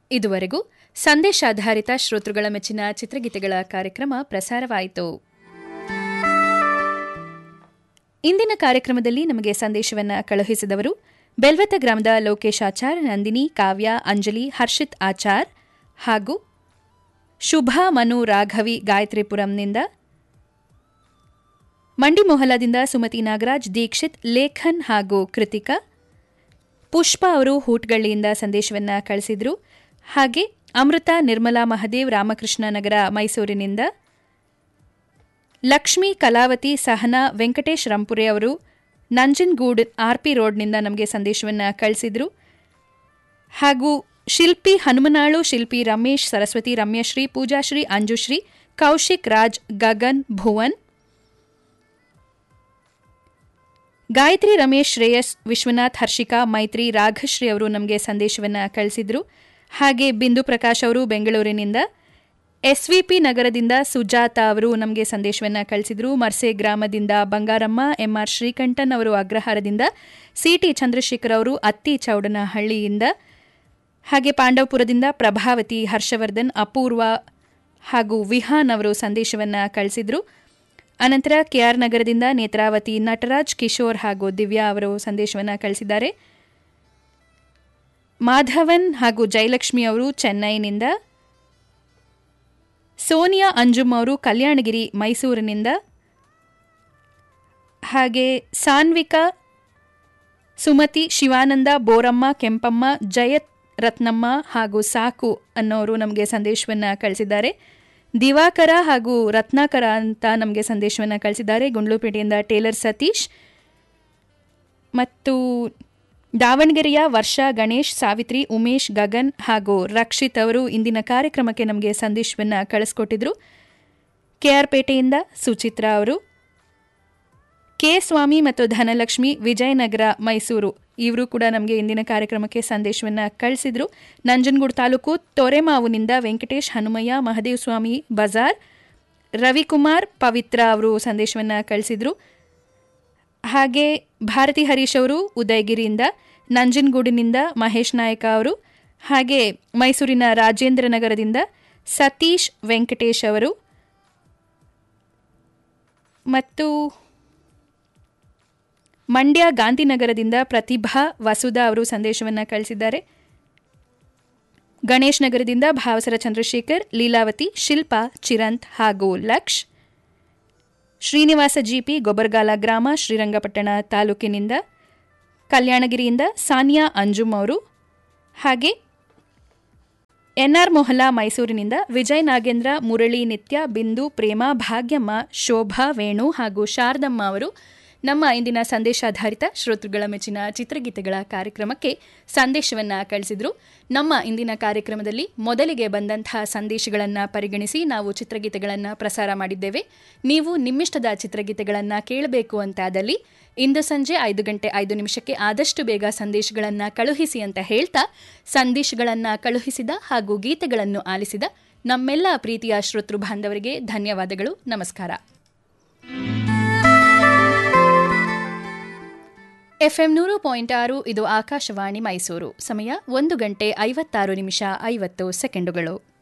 ಇದುವರೆಗೂ ಸಂದೇಶಾಧಾರಿತ ಶ್ರೋತೃಗಳ ಮೆಚ್ಚಿನ ಚಿತ್ರಗೀತೆಗಳ ಕಾರ್ಯಕ್ರಮ ಪ್ರಸಾರವಾಯಿತು ಇಂದಿನ ಕಾರ್ಯಕ್ರಮದಲ್ಲಿ ನಮಗೆ ಸಂದೇಶವನ್ನು ಕಳುಹಿಸಿದವರು ಬೆಲ್ವತ ಗ್ರಾಮದ ಲೋಕೇಶ್ ಆಚಾರ್ ನಂದಿನಿ ಕಾವ್ಯ ಅಂಜಲಿ ಹರ್ಷಿತ್ ಆಚಾರ್ ಹಾಗೂ ಶುಭಾ ಮನು ರಾಘವಿ ಗಾಯತ್ರಿಪುರಂನಿಂದ ಮಂಡಿಮೊಹಲದಿಂದ ಸುಮತಿ ನಾಗರಾಜ್ ದೀಕ್ಷಿತ್ ಲೇಖನ್ ಹಾಗೂ ಕೃತಿಕಾ ಪುಷ್ಪ ಅವರು ಹೂಟ್ಗಳ್ಳಿಯಿಂದ ಸಂದೇಶವನ್ನು ಕಳಿಸಿದ್ರು ಹಾಗೆ ಅಮೃತ ನಿರ್ಮಲಾ ಮಹದೇವ್ ರಾಮಕೃಷ್ಣ ನಗರ ಮೈಸೂರಿನಿಂದ ಲಕ್ಷ್ಮೀ ಕಲಾವತಿ ಸಹನಾ ವೆಂಕಟೇಶ್ ರಂಪುರೆ ಅವರು ನಂಜನಗೂಡ್ ಆರ್ಪಿ ರೋಡ್ನಿಂದ ನಮಗೆ ಸಂದೇಶವನ್ನು ಕಳಿಸಿದ್ರು ಹಾಗೂ ಶಿಲ್ಪಿ ಹನುಮನಾಳು ಶಿಲ್ಪಿ ರಮೇಶ್ ಸರಸ್ವತಿ ರಮ್ಯಶ್ರೀ ಪೂಜಾಶ್ರೀ ಅಂಜುಶ್ರೀ ಕೌಶಿಕ್ ರಾಜ್ ಗಗನ್ ಭುವನ್ ಗಾಯತ್ರಿ ರಮೇಶ್ ಶ್ರೇಯಸ್ ವಿಶ್ವನಾಥ್ ಹರ್ಷಿಕಾ ಮೈತ್ರಿ ರಾಘಶ್ರೀ ಅವರು ನಮಗೆ ಸಂದೇಶವನ್ನು ಕಳಿಸಿದ್ರು ಹಾಗೆ ಬಿಂದು ಪ್ರಕಾಶ್ ಅವರು ಬೆಂಗಳೂರಿನಿಂದ ಎಸ್ವಿಪಿ ನಗರದಿಂದ ಸುಜಾತ ಅವರು ನಮಗೆ ಸಂದೇಶವನ್ನು ಕಳಿಸಿದ್ರು ಮರ್ಸೆ ಗ್ರಾಮದಿಂದ ಬಂಗಾರಮ್ಮ ಎಂಆರ್ ಶ್ರೀಕಂಠನ್ ಅವರು ಅಗ್ರಹಾರದಿಂದ ಸಿಟಿ ಚಂದ್ರಶೇಖರ್ ಅವರು ಅತ್ತಿ ಚೌಡನಹಳ್ಳಿಯಿಂದ ಹಾಗೆ ಪಾಂಡವಪುರದಿಂದ ಪ್ರಭಾವತಿ ಹರ್ಷವರ್ಧನ್ ಅಪೂರ್ವ ಹಾಗೂ ವಿಹಾನ್ ಅವರು ಸಂದೇಶವನ್ನು ಕಳಿಸಿದ್ರು ಅನಂತರ ಕೆಆರ್ ನಗರದಿಂದ ನೇತ್ರಾವತಿ ನಟರಾಜ್ ಕಿಶೋರ್ ಹಾಗೂ ದಿವ್ಯಾ ಅವರು ಸಂದೇಶವನ್ನು ಕಳಿಸಿದ್ದಾರೆ ಮಾಧವನ್ ಹಾಗೂ ಜಯಲಕ್ಷ್ಮಿ ಅವರು ಚೆನ್ನೈನಿಂದ ಸೋನಿಯಾ ಅಂಜುಮ್ ಅವರು ಕಲ್ಯಾಣಗಿರಿ ಮೈಸೂರಿನಿಂದ ಹಾಗೆ ಸಾನ್ವಿಕಾ ಸುಮತಿ ಶಿವಾನಂದ ಬೋರಮ್ಮ ಕೆಂಪಮ್ಮ ಜಯತ್ ರತ್ನಮ್ಮ ಹಾಗೂ ಸಾಕು ಅನ್ನೋರು ನಮಗೆ ಸಂದೇಶವನ್ನು ಕಳಿಸಿದ್ದಾರೆ ದಿವಾಕರ ಹಾಗೂ ರತ್ನಾಕರ ಅಂತ ನಮಗೆ ಸಂದೇಶವನ್ನು ಕಳಿಸಿದ್ದಾರೆ ಗುಂಡ್ಲುಪೇಟೆಯಿಂದ ಟೇಲರ್ ಸತೀಶ್ ಮತ್ತು ದಾವಣಗೆರೆಯ ವರ್ಷಾ ಗಣೇಶ್ ಸಾವಿತ್ರಿ ಉಮೇಶ್ ಗಗನ್ ಹಾಗೂ ರಕ್ಷಿತ್ ಅವರು ಇಂದಿನ ಕಾರ್ಯಕ್ರಮಕ್ಕೆ ನಮಗೆ ಸಂದೇಶವನ್ನು ಕಳಿಸ್ಕೊಟ್ಟಿದ್ರು ಕೆಆರ್ ಪೇಟೆಯಿಂದ ಸುಚಿತ್ರಾ ಅವರು ಕೆ ಸ್ವಾಮಿ ಮತ್ತು ಧನಲಕ್ಷ್ಮಿ ವಿಜಯನಗರ ಮೈಸೂರು ಇವರು ಕೂಡ ನಮಗೆ ಇಂದಿನ ಕಾರ್ಯಕ್ರಮಕ್ಕೆ ಸಂದೇಶವನ್ನು ಕಳಿಸಿದ್ರು ನಂಜನಗೂಡು ತಾಲೂಕು ತೊರೆಮಾವುನಿಂದ ವೆಂಕಟೇಶ್ ಹನುಮಯ್ಯ ಮಹದೇವ್ ಸ್ವಾಮಿ ಬಜಾರ್ ರವಿಕುಮಾರ್ ಪವಿತ್ರ ಅವರು ಸಂದೇಶವನ್ನು ಕಳಿಸಿದ್ರು ಹಾಗೆ ಭಾರತಿ ಹರೀಶ್ ಅವರು ಉದಯಗಿರಿಯಿಂದ ನಂಜನಗೂಡಿನಿಂದ ಮಹೇಶ್ ನಾಯಕ ಅವರು ಹಾಗೆ ಮೈಸೂರಿನ ರಾಜೇಂದ್ರ ನಗರದಿಂದ ಸತೀಶ್ ವೆಂಕಟೇಶ್ ಅವರು ಮತ್ತು ಮಂಡ್ಯ ಗಾಂಧಿನಗರದಿಂದ ಪ್ರತಿಭಾ ವಸುಧಾ ಅವರು ಸಂದೇಶವನ್ನು ಕಳಿಸಿದ್ದಾರೆ ಗಣೇಶ್ ನಗರದಿಂದ ಭಾವಸರ ಚಂದ್ರಶೇಖರ್ ಲೀಲಾವತಿ ಶಿಲ್ಪಾ ಚಿರಂತ್ ಹಾಗೂ ಲಕ್ಷ್ ಶ್ರೀನಿವಾಸ ಜಿಪಿ ಗೊಬ್ಬರಗಾಲ ಗ್ರಾಮ ಶ್ರೀರಂಗಪಟ್ಟಣ ತಾಲೂಕಿನಿಂದ ಕಲ್ಯಾಣಗಿರಿಯಿಂದ ಸಾನಿಯಾ ಅಂಜುಮ್ ಅವರು ಹಾಗೆ ಎನ್ಆರ್ ಮೊಹಲ್ಲಾ ಮೈಸೂರಿನಿಂದ ವಿಜಯ್ ನಾಗೇಂದ್ರ ಮುರಳಿ ನಿತ್ಯ ಬಿಂದು ಪ್ರೇಮ ಭಾಗ್ಯಮ್ಮ ಶೋಭಾ ವೇಣು ಹಾಗೂ ಶಾರದಮ್ಮ ಅವರು ನಮ್ಮ ಇಂದಿನ ಸಂದೇಶಾಧಾರಿತ ಶ್ರೋತೃಗಳ ಮೆಚ್ಚಿನ ಚಿತ್ರಗೀತೆಗಳ ಕಾರ್ಯಕ್ರಮಕ್ಕೆ ಸಂದೇಶವನ್ನು ಕಳಿಸಿದ್ರು ನಮ್ಮ ಇಂದಿನ ಕಾರ್ಯಕ್ರಮದಲ್ಲಿ ಮೊದಲಿಗೆ ಬಂದಂತಹ ಸಂದೇಶಗಳನ್ನು ಪರಿಗಣಿಸಿ ನಾವು ಚಿತ್ರಗೀತೆಗಳನ್ನು ಪ್ರಸಾರ ಮಾಡಿದ್ದೇವೆ ನೀವು ನಿಮ್ಮಿಷ್ಟದ ಚಿತ್ರಗೀತೆಗಳನ್ನು ಕೇಳಬೇಕು ಅಂತಾದಲ್ಲಿ ಇಂದು ಸಂಜೆ ಐದು ಗಂಟೆ ಐದು ನಿಮಿಷಕ್ಕೆ ಆದಷ್ಟು ಬೇಗ ಸಂದೇಶಗಳನ್ನು ಕಳುಹಿಸಿ ಅಂತ ಹೇಳ್ತಾ ಸಂದೇಶಗಳನ್ನು ಕಳುಹಿಸಿದ ಹಾಗೂ ಗೀತೆಗಳನ್ನು ಆಲಿಸಿದ ನಮ್ಮೆಲ್ಲ ಪ್ರೀತಿಯ ಶ್ರೋತೃ ಬಾಂಧವರಿಗೆ ಧನ್ಯವಾದಗಳು ನಮಸ್ಕಾರ ಎಫ್ಎಂ ನೂರು ಪಾಯಿಂಟ್ ಆರು ಇದು ಆಕಾಶವಾಣಿ ಮೈಸೂರು ಸಮಯ ಒಂದು ಗಂಟೆ ಐವತ್ತಾರು ನಿಮಿಷ ಐವತ್ತು ಸೆಕೆಂಡುಗಳು